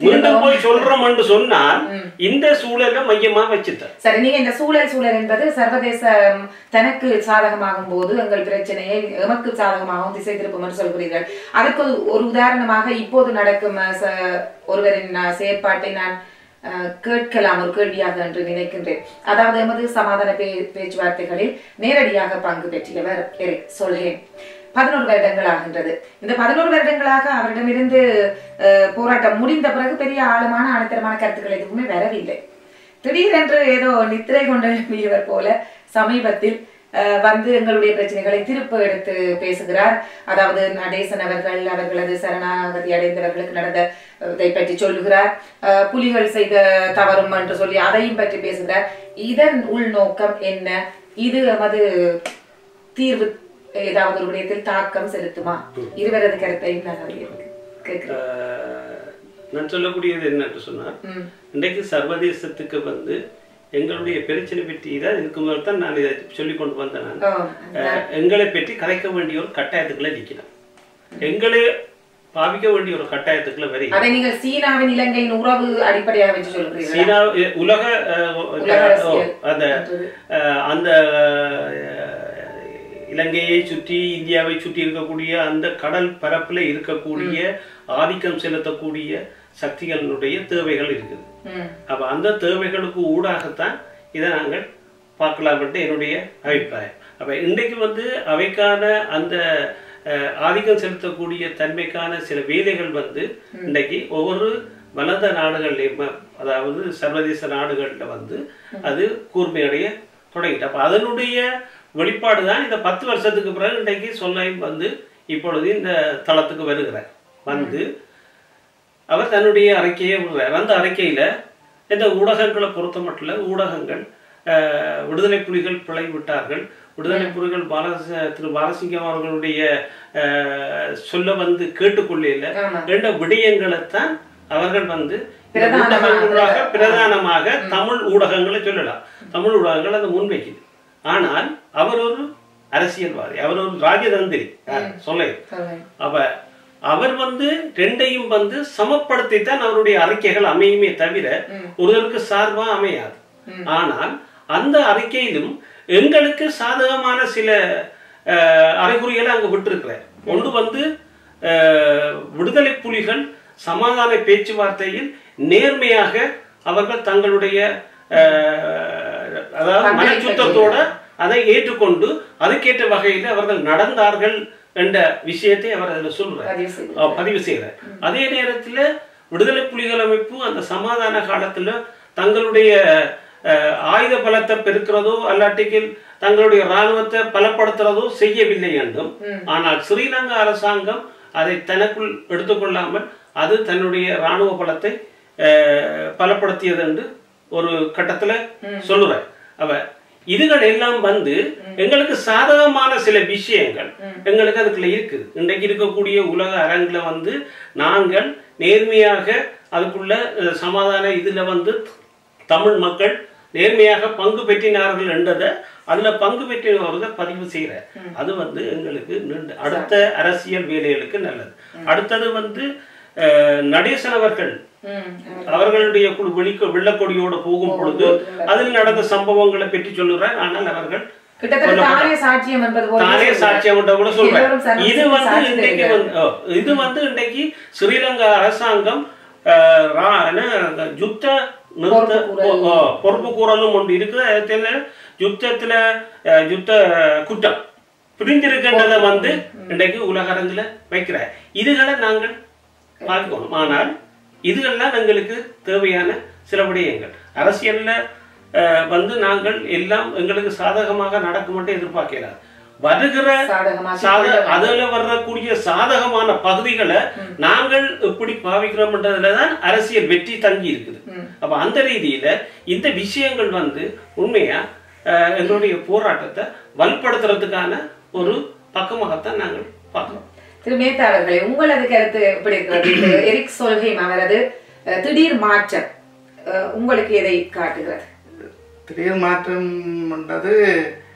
மீண்டும் போய் சொல்றோம் என்று சொன்னால் இந்த சூழலை மையமா வச்சுட்டேன் சரி நீங்க இந்த சூழல் சூழல் என்பது சர்வதேச ம், தனக்கு சாதகமாகும் போது எங்கள் பிரச்சனையை எமக்கு சாதகமாகவும் திசை திருப்பும் என்று சொல்கிறீர்கள் அதுக்கு ஒரு- ஒரு உதாரணமாக இப்போது நடக்கும் அஹ், ச- ஒருவரின் அஹ், செயற்பாட்டை நான் அஹ், கேட்கலாம் ஒரு கேள்வியாக என்று நினைக்கின்றேன் அதாவது எமது சமாதான பே பேச்சுவார்த்தைகளில் நேரடியாக பங்கு பெற்றியவர் எரிக் சொல்கேன் பதினோரு வருடங்கள் ஆகின்றது இந்த பதினோரு வருடங்களாக அவரிடமிருந்து அஹ், போராட்டம் முடிந்த பிறகு பெரிய ஆழமான ஆணித்தரமான கருத்துக்கள் எதுவுமே வரவில்லை திடீரென்று ஏதோ நித்திரை கொண்டு எழுப்பியவர் போல சமீபத்தில் அஹ், வந்து எங்களுடைய பிரச்சனைகளை திருப்ப எடுத்து பேசுகிறார் அதாவது நடேசன் அவர்கள் அவர்களது சரணாகதி அடைந்தவர்களுக்கு நடந்த இதை பற்றி சொல்லுகிறார் அஹ், புலிகள் செய்த தவறும் என்று சொல்லி அதையும் பற்றி பேசுகிறார் இதன் உள்நோக்கம் என்ன இது எமது தீர்வு ஏதாவது ஒரு விடயத்தில் தாக்கம் செலுத்துமா இருவரது கருத்தையும் நான் அறிய கேட்கிறேன் ஆஹ், நான் சொல்லக்கூடியது என்னன்னு சொன்னால் ம். இன்றைக்கு சர்வதேசத்துக்கு வந்து எங்களுடைய பிரச்சனை பற்றி தான் இதுக்கு முதல் தான் நான் இதை சொல்லி கொண்டு வந்தேன் நான் ஆம். ஆஹ், எங்களை பற்றி கலைக்க வேண்டிய ஒரு கட்டாயத்துக்குள்ள நிற்கிறேன் எங்களை பாவிக்க வேண்டிய ஒரு கட்டாயத்துக்குள்ள வரி அதை நீங்கள் சீனாவின் இலங்கையின் உறவு அடிப்படையாக வச்சு சொல்கிறீர்களா சீனா உலக ஆஹ், உலக அரசியல் ஓ, அந்த ஆஹ், அந்த ஆஹ், இலங்கையை சுற்றி இந்தியாவை சுற்றி இருக்கக்கூடிய அந்த கடல் பரப்புல இருக்கக்கூடிய ஆதிக்கம் செலுத்தக்கூடிய சக்திகளினுடைய தேவைகள் இருக்குது ம். அப்ப அந்த தேவைகளுக்கு ஊடாகத்தான் இதை நாங்கள் பார்க்கலாம்ன்ட்டு என்னுடைய அபிப்பிராயம் அப்ப இன்றைக்கு வந்து அவைக்கான அந்த அஹ், ஆதிக்கம் செலுத்தக்கூடிய தன்மைக்கான சில வேலைகள் வந்து இன்றைக்கு ஒவ்வொரு வளர்ந்த நாடுகள்லையும் அதாவது சர்வதேச நாடுகள்ல வந்து அது கூர்மையடைய தொடங்கிட்டு அப்ப அதனுடைய வெளிப்பாடு தான் இந்த பத்து வருஷத்துக்கு பிறகு இன்றைக்கு சொல்லையும் வந்து இப்பொழுது இந்த தளத்துக்கு வருகிறார் வந்து அவர் தன்னுடைய அறிக்கையை விடுறார் அந்த அறிக்கையில இந்த ஊடகங்களை பொறுத்த மட்டும் ஊடகங்கள் அஹ், விடுதலை புலிகள் பிழை விட்டார்கள் விடுதலை புலிகள் பாலச திரு பாலசிங்கம் அவர்களுடைய அஹ், சொல்ல வந்து கேட்டுக்கொள்ளையில ஆமா. ரெண்டு விடயங்களைத்தான் அவர்கள் வந்து இந்த பிரதானமாக. ஊடகங்களாக பிரதானமாக தமிழ் ஊடகங்களை சொல்லலாம் தமிழ் ஊடகங்கள் அதை முன்வைக்குது ஆனால் அவர் ஒரு அரசியல்வாதி அவர் ஒரு ராஜதந்திரி சொல்ல சொல்லுங்க. அவ அவர் வந்து ரெண்டையும் வந்து சமப்படுத்தித்தான் அவருடைய அறிக்கைகள் அமையுமே தவிர ஒருவருக்கு சார்பா அமையாது ஆனால் அந்த அறிக்கையிலும் எங்களுக்கு சாதகமான சில அஹ், அறிகுறிகளை அங்கு விட்டிருக்கிறார் ஒன்று வந்து அஹ், விடுதலை புலிகள் சமாதான பேச்சுவார்த்தையில் நேர்மையாக அவர்கள் தங்களுடைய அஹ், அதாவது பங்களிப்பை மனச்சுத்தத்தோட அதை ஏற்றுக்கொண்டு அதுக்கேற்ற வகையில் அவர்கள் நடந்தார்கள் என்ற விஷயத்தை அவர் அதில் சொல்றார் பதிவு செய்து. அஹ் பதிவு செய்கிறார் அதே நேரத்தில் விடுதலை புலிகள் அமைப்பு அந்த சமாதான காலத்துல தங்களுடைய அஹ், ஆயுத பலத்தை பெருக்கிறதோ அல்லாட்டிக்கு தங்களுடைய இராணுவத்தை பலப்படுத்துறதோ செய்யவில்லை என்றும் ஆனால் ஸ்ரீலங்கா அரசாங்கம் அதை தனக்குள் எடுத்துக்கொள்ளாமல் அது தன்னுடைய இராணுவ பலத்தை அஹ், பலப்படுத்தியது என்று ஒரு கட்டத்துல சொல்லுறார் அவ இதுகள் எல்லாம் வந்து எங்களுக்கு சாதகமான சில விஷயங்கள் எங்களுக்கு அதுக்குள்ள இருக்குது இன்றைக்கு இருக்கக்கூடிய உலக அரங்குல வந்து நாங்கள் நேர்மையாக அதுக்குள்ள அஹ், சமாதான இதுல வந்து தமிழ் மக்கள் நேர்மையாக பங்கு பெற்றினார்கள் என்றதை அதுல பங்கு பெற்றினவர்களை பதிவு செய்யற அது வந்து எங்களுக்கு நீண்ட அடுத்த அரசியல் வேலைகளுக்கு நல்லது அடுத்தது வந்து அஹ், நடேசன் அவர்கள் ம். அவர்களுடைய குழு வெளிக்க வெள்ளக்கொடியோடு போகும் பொழுது அதில் நடந்த சம்பவங்களை பற்றி சொல்லுறார் ஆனால் அவர்கள் கிட்டத்தட்ட தானே சாட்சியம் என்பது போல தானே சாட்சியம் கூட சொல்றேன் எல்லோரும் சர்வ- இது வந்து சாட்சி இன்றைக்கு தருகிறார். வந்து ஓ, இது வந்து இன்றைக்கு ஸ்ரீலங்கா அரசாங்கம் அஹ், ரா- என்ன, யுத்த நிறுத்த பொறுப்பு கூறல். ஓ, ஓ, பொறுப்பு கூறலும் ஒன்று இருக்குது அதுல யுத்தத்துல அஹ், யுத்த குற்றம் புரிந்திருக்கின்றத வந்து இன்றைக்கு உலக அரங்குல வைக்கிறார் இதுகளை நாங்கள் பார்க்கணும் ஆனால் இதுகள்லாம் எங்களுக்கு தேவையான சில விடயங்கள் அரசியல்ல அஹ், வந்து நாங்கள் எல்லாம் எங்களுக்கு சாதகமாக நடக்கும் மட்டும் எதிர்பார்க்கலாம் வருகிற சாதகமாக சாத கொள்ள வேண்டும். அதுல வர்றக்கூடிய சாதகமான பகுதிகளை நாங்கள் எப்படி பாவிக்கிறோம்ன்றதுல தான் அரசியல் வெற்றி தங்கி இருக்குது அப்ப அந்த ரீதியில இந்த விஷயங்கள் வந்து உண்மையா அஹ், எங்களுடைய போராட்டத்தை வலுப்படுத்துறதுக்கான ஒரு பக்கமாகத்தான் நாங்கள் பார்க்கிறோம் திரு மேத்தா அவர்களே உங்களது கருத்து எப்படி இருக்கிறது இந்த எரிக் சொல்ஹேம் அவரது அஹ், திடீர் மாற்றம் அஹ், உங்களுக்கு எதை காட்டுகிறது திடீர் மாற்றம் என்றது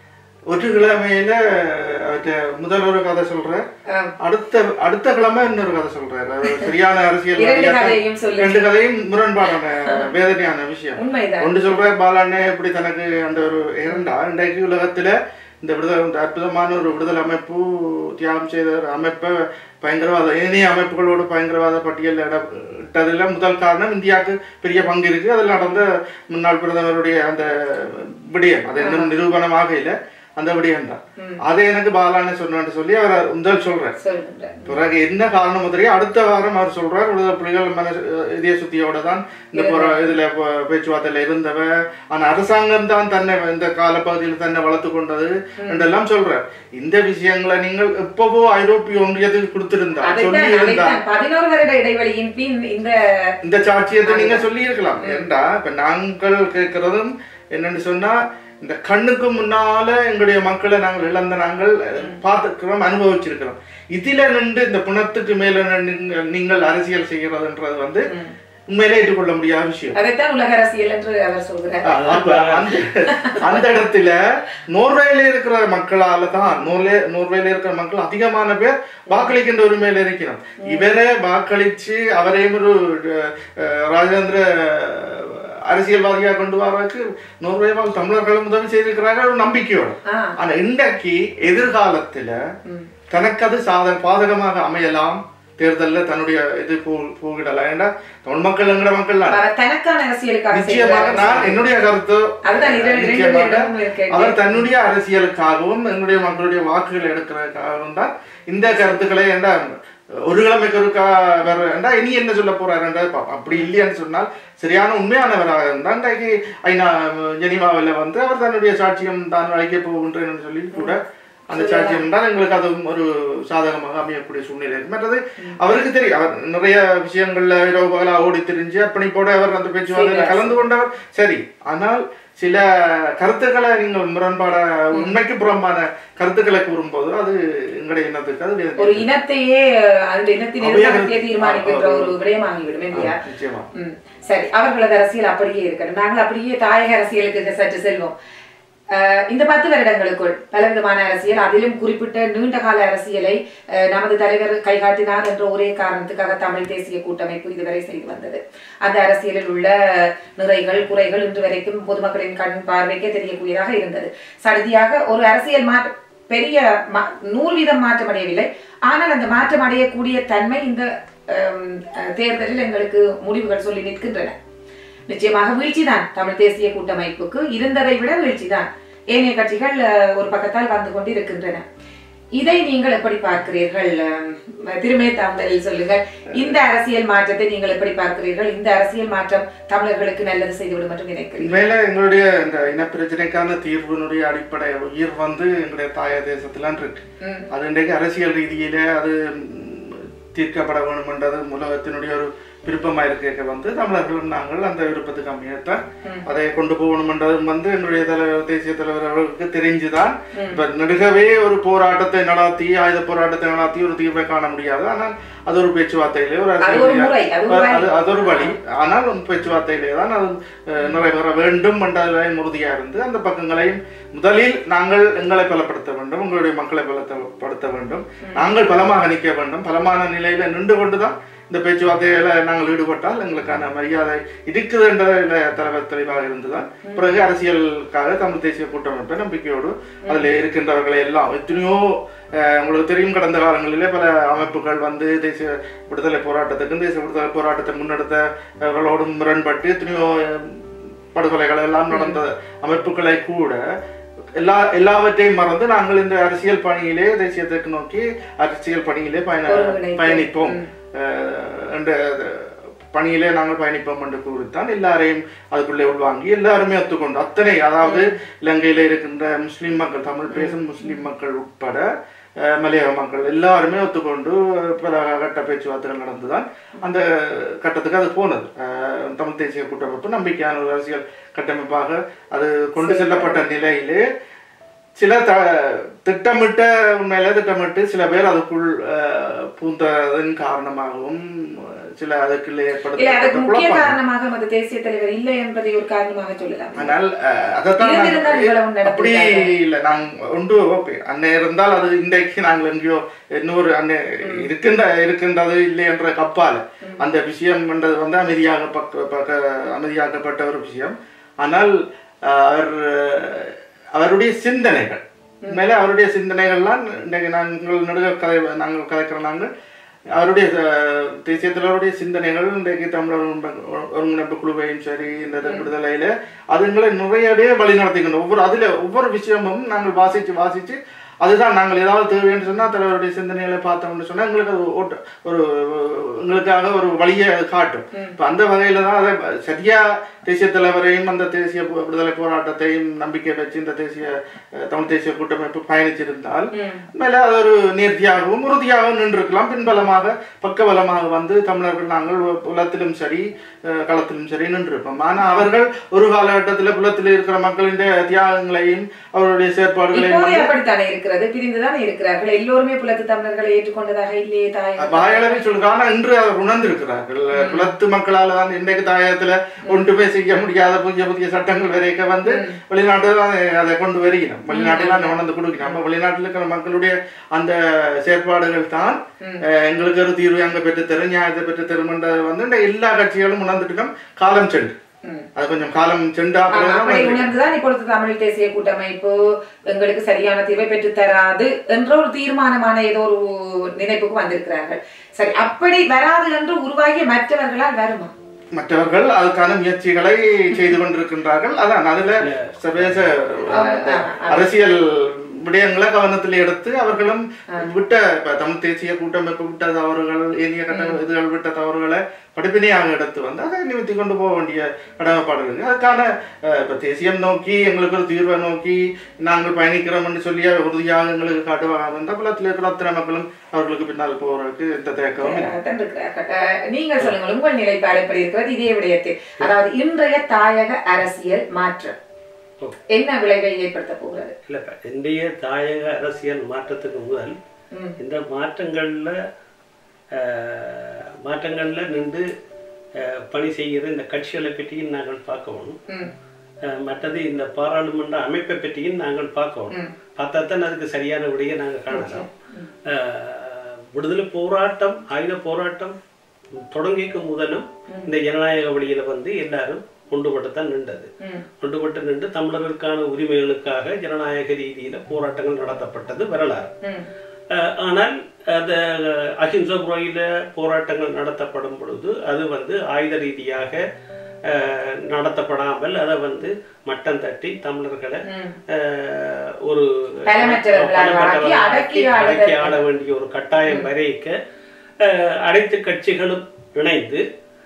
ஒரு கிழமையில அவர்ட்ட முதல் ஒரு கதை சொல்றார் அடுத்த அடுத்த கிழமை இன்னொரு கதை சொல்றாரு அது சரியான அரசியல் இரண்டு கதையும் சொல்லி. ரெண்டு கதையும் முரண்பாடான வேதனையான விஷயம் உண்மைதான் ஒன்று சொல்ற பாலாண்ணே எப்படி தனக்கு அந்த ஒரு இரண்டா இன்றைக்கு உலகத்துல இந்த விடுதலை இந்த அற்புதமான ஒரு விடுதலை அமைப்பு தியாகம் செய்த ஒரு அமைப்பை பயங்கரவாத ஏனைய அமைப்புகளோடு பயங்கரவாத பட்டியலில் இட இட்டதில் முதல் காரணம் இந்தியாவுக்கு பெரிய பங்கு இருக்கு அதில் நடந்த முன்னாள் பிரதமருடைய அந்த விடயம் அது இன்னும் நிரூபணமாக இல்லை அந்த விடயம் தான் அதை எனக்கு பாலாண்ணே சொன்னு சொல்லி அவர் முதல் சொல்றார் சொல்லுங்க பிறகு என்ன காரணம் தெரியும் அடுத்த வாரம் அவர் சொல்றார் விடுதலை புலிகள் மன இதய சுத்தியோட தான் இந்த போற இதுல ப- பேச்சுவார்த்தையில இருந்தவ ஆனா அரசாங்கம் தான் தன்னை இந்த காலப்பகுதியில் தன்னை வளர்த்து கொண்டது என்றெல்லாம் சொல்றார் இந்த விஷயங்களை நீங்கள் எப்பவோ ஐரோப்பிய ஒன்றியத்துக்கு கொடுத்திருந்தா சொல்லி அதைத்தான் இருந்தா அதைத்தான் பதினோரு வருட இடைவெளியின் பின் இந்த இந்த சாட்சியத்தை நீங்க சொல்லி இருக்கலாம் ஏண்டா இப்ப நாங்கள் கேட்கிறதும் என்னன்னு சொன்னா இந்த கண்ணுக்கு முன்னால எங்களுடைய மக்களை நாங்கள் இழந்த நாங்கள் பார்த்துக்கிறோம் அனுபவிச்சிருக்கிறோம் இதுல நின்று இந்த பிணத்துக்கு மேல நின்று நீங்கள் அரசியல் செய்கிறதுன்றது வந்து உண்மையிலே ஏற்றுக்கொள்ள முடியாத விஷயம் அதைத்தான் உலக அரசியல் என்று அவர் சொல்கிறார் அப்ப அந்த அந்த இடத்துல நோர்வேல இருக்கிற மக்களால தான் நோர்வே நோர்வேல இருக்கிற மக்கள் அதிகமான பேர் வாக்களிக்கின்ற உரிமையில இருக்கிறோம் இவரை வாக்களிச்சு அவரையும் ஒரு அஹ், ராஜேந்திர அரசியல்வாதியா கொண்டு வரதுக்கு நோர்வே வாழ் தமிழர்களும் உதவி செய்திருக்கிறார்கள் ஒரு நம்பிக்கையோட ஆ. ஆனா இன்றைக்கு எதிர்காலத்துல தனக்கு அது சாத பாதகமாக அமையலாம் தேர்தல்ல தன்னுடைய இது போ- போகிடலாம் ஏன்னா தமிழ் மக்கள் எங்கட மக்கள் தான் அவர் தனக்கான அரசியலுக்காக நிச்சயமாக செய்கிறார். நான் என்னுடைய கருத்து அதுதான் இது ரெண்டு நிச்சயமாக பேரிடமும் இருக்கு. அவர் தன்னுடைய அரசியலுக்காகவும் என்னுடைய மக்களுடைய வாக்குகள் எடுக்கிறதுக்காகவும் தான் இந்த கருத்துக்களை என்ன ஒரு கிழமைக்கு ஒருக்கா வேற ஏண்டா இனி என்ன சொல்ல போறாருன்றா அப்படி இல்லையான்னு சொன்னால் சரியான உண்மையானவராக இருந்தால் இன்றைக்கு ஐநா ஜெனிவாவில் வந்து அவர் தன்னுடைய சாட்சியம் தான் அழைக்க போகின்றேன்னு சொல்லி கூட அந்த சாட்சியம் தான் எங்களுக்கு அது ஒரு சாதகமாக அமையக்கூடிய சூழ்நிலை இருக்கு மற்றது அவருக்கு தெரியும் அவர் நிறைய விஷயங்கள்ல இரவு பகலா ஓடி திரிஞ்சு அப்பணிப்போட அவர் அந்த பேச்சுவார்த்தையில கலந்து கொண்டவர் சரி ஆனால் சில கருத்துக்களை நீங்கள் முரண்பாட உண்மைக்கு புறம்பான கருத்துக்களை கூறும்போது அது எங்களுடைய இனத்துக்கு அது வேதனை. ஒரு இனத்தையே அந்த இனத்தின் அவையே எதிர்காலத்தையே தீர்மானிக்கின்ற ஒரு விடயமாகிவிடும் இல்லையா நிச்சயமா ம். சரி அவர்களது அரசியல் அப்படியே இருக்கட்டும் நாங்கள் அப்படியே தாயக அரசியலுக்கு சற்று செல்வோம் அஹ், இந்த பத்து வருடங்களுக்குள் பலவிதமான அரசியல் அதிலும் குறிப்பிட்ட நீண்ட கால அரசியலை அஹ், நமது தலைவர் கைகாட்டினார் என்ற ஒரே காரணத்துக்காக தமிழ் தேசிய கூட்டமைப்பு இதுவரை செய்து வந்தது அந்த அரசியலில் உள்ள நிறைகள் குறைகள் இன்று வரைக்கும் பொதுமக்களின் கண் பார்வைக்கே தெரியக்கூடியதாக இருந்தது சடுதியாக ஒரு அரசியல் மாற்ற பெரிய மா- நூறு வீதம் மாற்றம் அடையவில்லை ஆனால் அந்த மாற்றம் அடையக்கூடிய தன்மை இந்த ஹம், அஹ், தேர்தலில் எங்களுக்கு முடிவுகள் சொல்லி நிற்கின்றன நிச்சயமாக வீழ்ச்சிதான் தமிழ் தேசிய கூட்டமைப்புக்கு இருந்ததை விட வீழ்ச்சிதான் ஏனைய கட்சிகள் அஹ், ஒரு பக்கத்தால் வந்து கொண்டு இருக்கின்றன இதை நீங்கள் எப்படி பார்க்கிறீர்கள் அஹ், திருமே தாமதலில் சொல்லுங்கள் இந்த அரசியல் மாற்றத்தை நீங்கள் எப்படி பார்க்கிறீர்கள் இந்த அரசியல் மாற்றம் தமிழர்களுக்கு நல்லது செய்துவிடும் என்று நினைக்கிறீர்கள் மேல எங்களுடைய இந்த இனப்பிரச்சனைக்கான தீர்வினுடைய அடிப்படை உயிர் வந்து எங்களுடைய தாய தேசத்துலாம் இருக்கு அது இன்றைக்கு அரசியல் ரீதியில அது ம், தீர்க்கப்பட வேணும்ன்றது உலகத்தினுடைய ஒரு விருப்பமா இருக்க வந்து தமிழர்களும் நாங்கள் அந்த விருப்பத்துக்கு அமையத்தான் அதை கொண்டு போகணும்ன்றதும் வந்து எங்களுடைய தலைவர் தேசிய தலைவர் அவர்களுக்கு தெரிஞ்சுதான் இப்ப நெடுகவே ஒரு போராட்டத்தை நடத்தி ஆயுத போராட்டத்தை நடத்தி ஒரு தீர்வை காண முடியாது ஆனால் அது ஒரு பேச்சுவார்த்தையிலே ஒரு அது ஒரு முறை, அது ஒரு அரசியல் அது அது ஒரு வழி ஆனால் ஒரு பேச்சுவார்த்தையிலே தான் அது அஹ், நிறைவேற வேண்டும் என்றதில் உறுதியா இருந்து அந்த பக்கங்களையும் முதலில் நாங்கள் எங்களை பலப்படுத்த வேண்டும் உங்களுடைய மக்களை பலப்படுத்த வேண்டும் நாங்கள் பலமாக நிற்க வேண்டும் பலமான நிலையில நின்று கொண்டுதான் இந்த பேச்சுவார்த்தையில நாங்கள் ஈடுபட்டால் எங்களுக்கான மரியாதை இருக்குது என்றதில் தலைவர் தெளிவாக இருந்துதான் பிறகு அரசியலுக்காக தமிழ் தேசிய கூட்டமைப்பை நம்பிக்கையோடு அதுல இருக்கின்றவர்களை எல்லாம் எத்தனையோ அஹ், உங்களுக்கு தெரியும் கடந்த காலங்களிலே பல அமைப்புகள் வந்து தேசிய விடுதலை போராட்டத்துக்கும் தேசிய விடுதலை போராட்டத்தை முன்னெடுத்தவர்களோடும் முரண்பட்டு எத்தனையோ அஹ், படுகொலைகள் எல்லாம் நடந்த அமைப்புகளை கூட எல்லா எல்லாவற்றையும் மறந்து நாங்கள் இந்த அரசியல் பணியிலே தேசியத்துக்கு நோக்கி அரசியல் பணியிலே பயண ஒருங்கிணைப்பு. பயணிப்போம் அஹ், என்ற பணியிலே நாங்கள் பயணிப்போம் என்று கூறித்தான் எல்லாரையும் அதுக்குள்ளே உள்வாங்கி எல்லாருமே ஒத்துக்கொண்டு அத்தனை அதாவது இலங்கையில இருக்கின்ற முஸ்லிம் மக்கள் தமிழ் பேசும் முஸ்லிம் மக்கள் உட்பட அஹ், மலையக மக்கள் எல்லாருமே ஒத்துக்கொண்டு பல கட்ட பேச்சுவார்த்தைகள் நடந்துதான் அந்த கட்டத்துக்கு அது போனது அஹ், தமிழ் தேசிய கூட்டமைப்பு நம்பிக்கையான ஒரு அரசியல் கட்டமைப்பாக அது கொண்டு செல்லப்பட்ட நிலையிலே சில த திட்டமிட்ட உண்மையில திட்டமிட்டு சில பேர் அதுக்குள் அஹ், பூந்ததன் காரணமாகவும் அஹ், சில அதுக்குள்ளே இல்ல அதுக்கு ஏற்படுத்தப்பட்ட முக்கிய குழப்பங்கள் காரணமாக நமது தேசிய தலைவர் இல்லை என்பதை ஒரு காரணமாக சொல்லலாம் ஆனால் அஹ், அதைத்தான் இருந்திருந்தால் இவ்வளவு நாங்கள் அப்படி நடந்திருக்காது. இல்லை நாங்கள் ஒன்று ஓகே அன்னை இருந்தால் அது இன்றைக்கு நாங்கள் எங்கேயோ இன்னொரு அன்னை இருக்கின்ற இருக்கின்றது இல்லை என்ற கப்பால் அந்த விஷயம் என்றது வந்து அமைதியாக பக்க பக்க அமைதியாக்கப்பட்ட ஒரு விஷயம் ஆனால் அஹ், அவர் அஹ், அவருடைய சிந்தனைகள் உண்மையிலே அவருடைய சிந்தனைகள்லாம் இன்றைக்கு நாங்கள் நடுக கதை நாங்கள் கதைக்கிற நாங்கள் அவருடைய அஹ், தேசிய தலைவருடைய சிந்தனைகள் இன்றைக்கு தமிழர் ஒருங்கிணைப்பு- ஒருங்கிணைப்பு குழுவையும் சரி இந்த விடுதலையில அதுங்களை நிறையவே வழி நடத்திக்கணும் ஒவ்வொரு அதுல ஒவ்வொரு விஷயமும் நாங்கள் வாசிச்சு வாசிச்சு அதுதான் நாங்கள் ஏதாவது தேவைன்னு சொன்னா தலைவருடைய சிந்தனைகளை பார்த்தோம்னு சொன்னா எங்களுக்கு அது ஓட்ட ஒரு எங்களுக்காக ஒரு வழியை அது காட்டும் இப்ப அந்த வகையில தான் அதை சரியா தேசிய தலைவரையும் அந்த தேசிய பு- விடுதலை போராட்டத்தையும் நம்பிக்கை வச்சு இந்த தேசிய அஹ், தமிழ் தேசிய கூட்டமைப்பு பயணிச்சிருந்தால் மேல அது ஒரு நேர்த்தியாகவும் உறுதியாகவும் நின்றிருக்கலாம் பின்பலமாக பக்கபலமாக வந்து தமிழர்கள் நாங்கள் புலத்திலும் சரி அஹ், களத்திலும் சரி நின்றிருப்போம் ஆனா அவர்கள் ஒரு காலகட்டத்துல புலத்தில் இருக்கிற மக்களின் தியாகங்களையும் அவருடைய செயற்பாடுகளையும் இப்போதே வந்து அப்படித்தானே இருக்கிறது பிரிந்துதானே இருக்கிறார்கள் எல்லோருமே புலத்து தமிழர்களை ஏற்றுக்கொண்டதாக இல்லையே தாய் வாயளவை சொல்லுங்க ஆனா இன்று அவர் உணர்ந்திருக்கிறார்கள் குலத்து மக்களால தான் இன்றைக்கு தாயகத்துல ஒன்றுமே செய்ய முடியாத புதிய புதிய சட்டங்கள் வரைக்க வந்து வெளிநாட்டுல தான் அதை கொண்டு வருகிறோம் வெளிநாட்டில் தான் உணர்ந்து கொடுக்கிறோம் நம்ம வெளிநாட்டில் இருக்கிற மக்களுடைய அந்த செயற்பாடுகள் தான் அஹ், எங்களுக்கு ஒரு தீர்வு அங்க பெற்று தரும் நியாயத்தை பெற்று தரும்ன்றது வந்து இந்த எல்லா கட்சிகளும் உணர்ந்துட்டு காலம் சென்று அது கொஞ்சம் காலம் சென்றா ஆமா, பிறகுதான் அப்படி வந்து- உணர்ந்துதான் இப்பொழுது தமிழ் தேசிய கூட்டமைப்பு எங்களுக்கு சரியான தீர்வை பெற்று தராது என்ற ஒரு தீர்மானமான ஏதோ ஒரு நினைப்புக்கு வந்திருக்கிறார்கள் சரி அப்படி வராது என்று உருவாகிய மற்றவர்களால் வருமா மற்றவர்கள் அதுக்கான முயற்சிகளை செய்து கொண்டிருக்கின்றார்கள் அதான் அதுல சர்வதேச ஆ, அரசியல் விடயங்களை கவனத்தில் எடுத்து அவர்களும் விட்ட இப்ப தமிழ் தேசிய கூட்டமைப்பு விட்ட தவறுகள் ஏனைய கட்ட இதுகள் விட்ட தவறுகளை படிப்பினையாக எடுத்து வந்து அதை நிமித்தி கொண்டு போக வேண்டிய கடமைப்பாடு இருக்கு அதுக்கான அஹ், இப்ப தேசியம் நோக்கி எங்களுக்கு ஒரு தீர்வை நோக்கி நாங்கள் பயணிக்கிறோம்னு சொல்லி உறுதியாக எங்களுக்கு காட்டுவாங்க வந்தால் குலத்தில் இருக்கிற அத்தனை மக்களும் அவர்களுக்கு பின்னால் போறதுக்கு எந்த தேக்கமும் இல்லை. தான் இருக்கிறார்கள். அஹ், நீங்கள் சொல்லுங்கள் உங்கள் நிலைப்பாடு எப்படி இருக்கிறது இதே விடயத்தில் அதாவது இன்றைய தாயக அரசியல் மாற்றம் ஓ. என்ன விளைவை ஏற்படுத்த போகிறது இல்லைப்பா இந்திய தாயக அரசியல் மாற்றத்துக்கு முதல் ம். இந்த மாற்றங்கள்ல அஹ், மாற்றங்கள்ல நின்று அஹ், பணி செய்கிற இந்த கட்சிகளை பற்றியும் நாங்கள் பார்க்கணும் ம். அஹ், மற்றது இந்த பாராளுமன்ற அமைப்பை பற்றியும் நாங்கள் பார்க்கணும் பார்த்தா தான் அதுக்கு சரியான விடையை நாங்கள் காணலாம் அஹ், விடுதலை போராட்டம் ஆயுத போராட்டம் தொடங்கிக்கு முதலும் இந்த ஜனநாயக வழியில வந்து எல்லாரும் ஒன்றுபட்டுத்தான் நின்றது ஒன்றுபட்டு நின்று தமிழர்களுக்கான உரிமைகளுக்காக ஜனநாயக ரீதியில போராட்டங்கள் நடத்தப்பட்டது வரலாறு ம். அஹ், ஆனால் அந்த அஹிம்சை முறையில போராட்டங்கள் நடத்தப்படும் பொழுது அது வந்து ஆயுத ரீதியாக அஹ், நடத்தப்படாமல் அதை வந்து மட்டம் தட்டி தமிழர்களை அஹ், ஒரு பலமற்றவர்களாக ஆக்கி பலமற்றவர்களாக அடக்கி ஆக்கி ஆளுதல். அடக்கி ஆள வேண்டிய ஒரு கட்டாயம் வரைக்க அஹ், அனைத்து கட்சிகளும் இணைந்து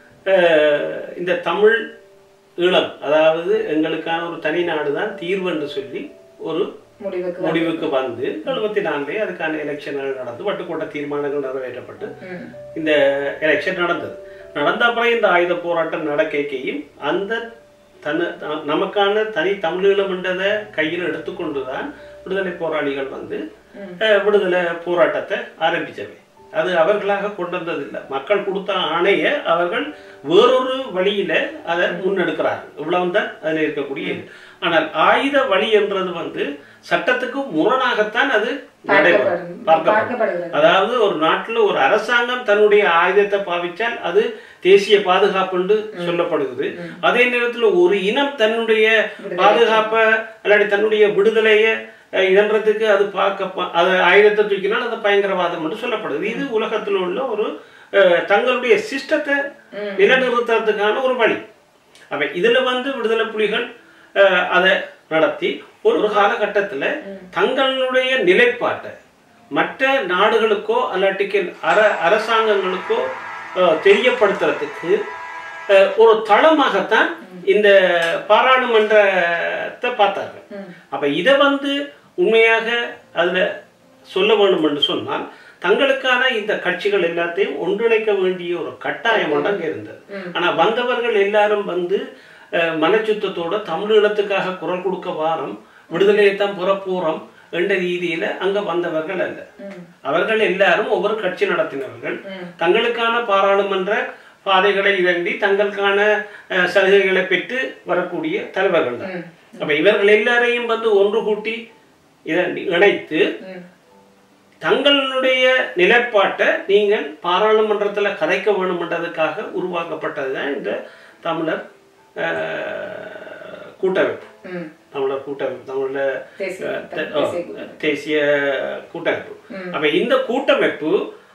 அஹ், இந்த தமிழ் ஈழம் அதாவது எங்களுக்கான ஒரு தனி நாடு தான் தீர்வு என்று சொல்லி ஒரு முடிவுக்கு முடிவுக்கு வந்து எழுபத்தி நாலுலேயே அதுக்கான எலெக்ஷன்கள் நடந்து வட்டுக்கோட்டை தீர்மானங்கள் நிறைவேற்றப்பட்டு இந்த எலெக்ஷன் நடந்தது நடந்த அப்புறம் இந்த ஆயுத போராட்டம் நடக்கைக்கையும் அந்த தன த- நமக்கான தனி தமிழீழம் என்றதை கையில் எடுத்துக்கொண்டு தான் விடுதலை போராளிகள் வந்து அஹ், விடுதலை போராட்டத்தை ஆரம்பிச்சவை அது அவர்களாக கொண்டு வந்ததில்லை மக்கள் கொடுத்த ஆணையை அவர்கள் வேறொரு வழியில அதை முன்னெடுக்கிறார்கள் இவ்வளவுதான் அதில் இருக்கக்கூடிய இது. ஆனால் ஆயுத வழி என்றது வந்து சட்டத்துக்கு முரணாகத்தான் அது நடைபெறும் பார்க்கப்படும். பார்க்கப்படும் பார்க்கப்படுகிறது. அதாவது ஒரு நாட்டுல ஒரு அரசாங்கம் தன்னுடைய ஆயுதத்தை பாவிச்சால் அது தேசிய பாதுகாப்பு என்று சொல்லப்படுகிறது அதே நேரத்துல ஒரு இனம் தன்னுடைய பாதுகாப்பை இல்லாட்டி தன்னுடைய விடுதலையை அஹ், இழன்றதுக்கு அது பார்க்க ப- அது ஆயுதத்தை தூக்கினால் அது பயங்கரவாதம் என்று சொல்லப்படுது இது உலகத்தில் உள்ள ஒரு அஹ், தங்களுடைய சிஸ்டத்தை நிலைநிறுத்துறதுக்கான ஒரு வழி அப்ப இதுல வந்து விடுதலை புலிகள் அஹ், அதை நடத்தி ஒரு ஒரு காலகட்டத்துல தங்களுடைய நிலைப்பாட்டை மற்ற நாடுகளுக்கோ அல்லாட்டிக்கு அர அரசாங்கங்களுக்கோ அஹ், தெரியப்படுத்துறதுக்கு அஹ், ஒரு தளமாகத்தான் இந்த பாராளுமன்றத்தை பார்த்தாங்க அப்ப இதை வந்து உண்மையாக அதுல சொல்ல வேண்டும் என்று சொன்னால் தங்களுக்கான இந்த கட்சிகள் எல்லாத்தையும் ஒன்றிணைக்க வேண்டிய ஒரு கட்டாயம் ஒன்று அங்க இருந்தது ஆனா வந்தவர்கள் எல்லாரும் வந்து அஹ், மனச்சுத்தத்தோட தமிழீழத்துக்காக குரல் கொடுக்க வாரம் விடுதலையைத்தான் புறப்போறோம் என்ற ரீதியில அங்க வந்தவர்கள் அல்ல அவர்கள் எல்லாரும் ஒவ்வொரு கட்சி நடத்தினவர்கள் தங்களுக்கான பாராளுமன்ற பாதைகளை இரண்டி தங்களுக்கான அஹ், சலுகைகளை பெற்று வரக்கூடிய தலைவர்கள் தான் அப்ப இவர்கள் எல்லாரையும் வந்து ஒன்று கூட்டி இரண்டி இணைத்து தங்களுடைய நிலைப்பாட்டை நீங்கள் பாராளுமன்றத்தில் கதைக்க வேணுமென்றதுக்காக உருவாக்கப்பட்டதுதான் இந்த தமிழர் அஹ், கூட்டமைப்பு ம். தமிழர் கூட்டமைப்பு தமிழர் தேசிய அஹ், தமிழ் ஓ, தேசிய கூட்டமைப்பு. தேசிய கூட்டமைப்பு அப்ப இந்த கூட்டமைப்பு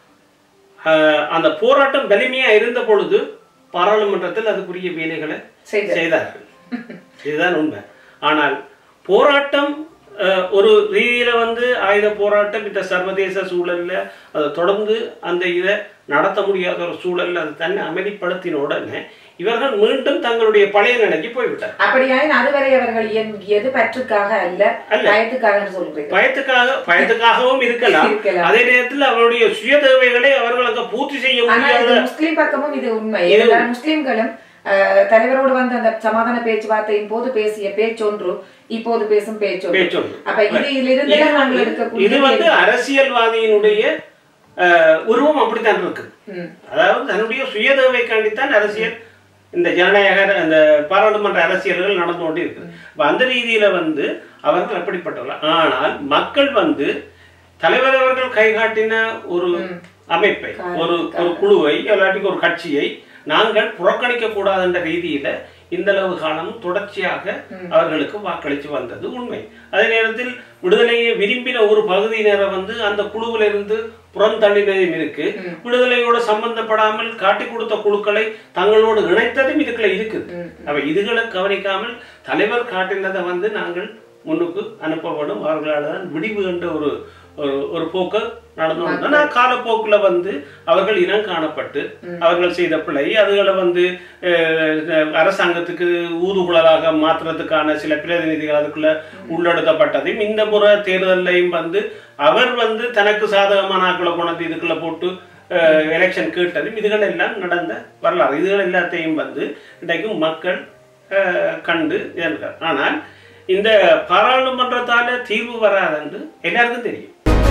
அஹ், அந்த போராட்டம் வலிமையா இருந்த பொழுது பாராளுமன்றத்தில் அதுக்குரிய வேலைகளை செய்தார். செய்தார்கள் இதுதான் உண்மை ஆனால் போராட்டம் அஹ், ஒரு ரீதியில வந்து ஆயுத போராட்டம் இந்த சர்வதேச சூழல்ல அதை தொடர்ந்து அந்த இதை நடத்த முடியாத ஒரு சூழல்ல அது தன்னை அமைதிப்படுத்தின உடனே இவர்கள் மீண்டும் தங்களுடைய பழைய நிலைக்கு போய்விட்டார் அப்படியாயின் அதுவரை அவர்கள் இயங்கியது பற்றுக்காக அல்ல அல்ல. பயத்துக்காக சொல்றீங்க பயத்துக்காக பயத்துக்காகவும் இருக்கலாம் இருக்கலாம். அதே நேரத்தில் அவருடைய சுய தேவைகளை அவர்கள் அங்க பூர்த்தி செய்ய ஆனா இது முடியாத முஸ்லிம் பக்கமும் இது உண்மை எல்லா முஸ்லிம்களும் அஹ், தலைவரோடு வந்த அந்த சமாதான பேச்சுவார்த்தையின் போது பேசிய பேச்சொன்று இப்போது பேசும் பேச்சொன்று பேச்சொன்று. அப்ப இது இதிலிருந்து இது நாங்கள் வந்து- எடுக்கக்கூடிய இது வந்து அரசியல்வாதியினுடைய அஹ், உருவம் அப்படித்தான் இருக்கு ம். அதாவது தன்னுடைய சுய தேவைக்காண்டித்தான் அரசியல் இந்த ஜனநாயக அந்த பாராளுமன்ற அரசியல்கள் நடந்து கொண்டு இருக்கு அப்ப அந்த ரீதியில வந்து அவர்கள் அப்படிப்பட்டவர்கள் ஆனால் மக்கள் வந்து தலைவர் அவர்கள் கைகாட்டின ஒரு அமைப்பை ஒரு ஒரு குழுவை இல்லாட்டிக்கு ஒரு கட்சியை நாங்கள் புறக்கணிக்க கூடாது என்ற ரீதியில இந்த அளவு காலம் தொடர்ச்சியாக அவர்களுக்கு வாக்களித்து வந்தது உண்மை அதே நேரத்தில் விடுதலையை விரும்பின ஒரு பகுதியினரை வந்து அந்த குழுவிலிருந்து புறந்தள்ளினதும் இருக்கு விடுதலையோட சம்பந்தப்படாமல் காட்டி கொடுத்த குழுக்களை தங்களோடு இணைத்ததும் இதுக்குள்ள இருக்குது அப்ப இதுகளை கவனிக்காமல் தலைவர் காட்டினதை வந்து நாங்கள் முன்னுக்கு அனுப்பப்படும் அவர்களால் தான் விடிவு என்ற ஒரு ஒரு ஒரு போக்கு நடந்து வந்தது. ஆனா காலப்போக்குல வந்து அவர்கள் இனம் காணப்பட்டு அவர்கள் செய்த பிழை அதுகளை வந்து அஹ், அரசாங்கத்துக்கு ஊதுகுழலாக மாற்றுறதுக்கான சில பிரதிநிதிகள் அதுக்குள்ள உள்ளெடுக்கப்பட்டதையும் இந்த முறை தேர்தலையும் வந்து அவர் வந்து தனக்கு சாதகமான ஆக்களை கொண்டு இதுக்குள்ள போட்டு எலெக்ஷன் கேட்டதும் இதுகள் எல்லாம் நடந்த வரலாறு இதுகள் எல்லாத்தையும் வந்து இன்றைக்கு மக்கள் அஹ், கண்டு இருக்கிறார் ஆனால் இந்த பாராளுமன்றத்தால தீர்வு வராதுன்னு எல்லாருக்கும் தெரியும்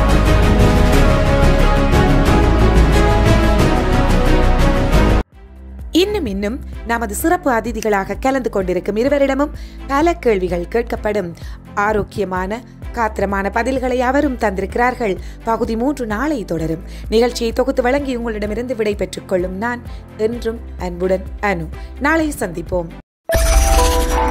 இன்னும் இன்னும் நமது சிறப்பு அதிதிகளாக கலந்து கொண்டிருக்கும் இருவரிடமும் பல கேள்விகள் கேட்கப்படும் ஆரோக்கியமான காத்திரமான பதில்களை அவரும் தந்திருக்கிறார்கள் பகுதி மூன்று நாளை தொடரும் நிகழ்ச்சியை தொகுத்து வழங்கி உங்களிடமிருந்து விடை பெற்றுக் கொள்ளும் நான் என்றும் அன்புடன் அனு நாளை சந்திப்போம்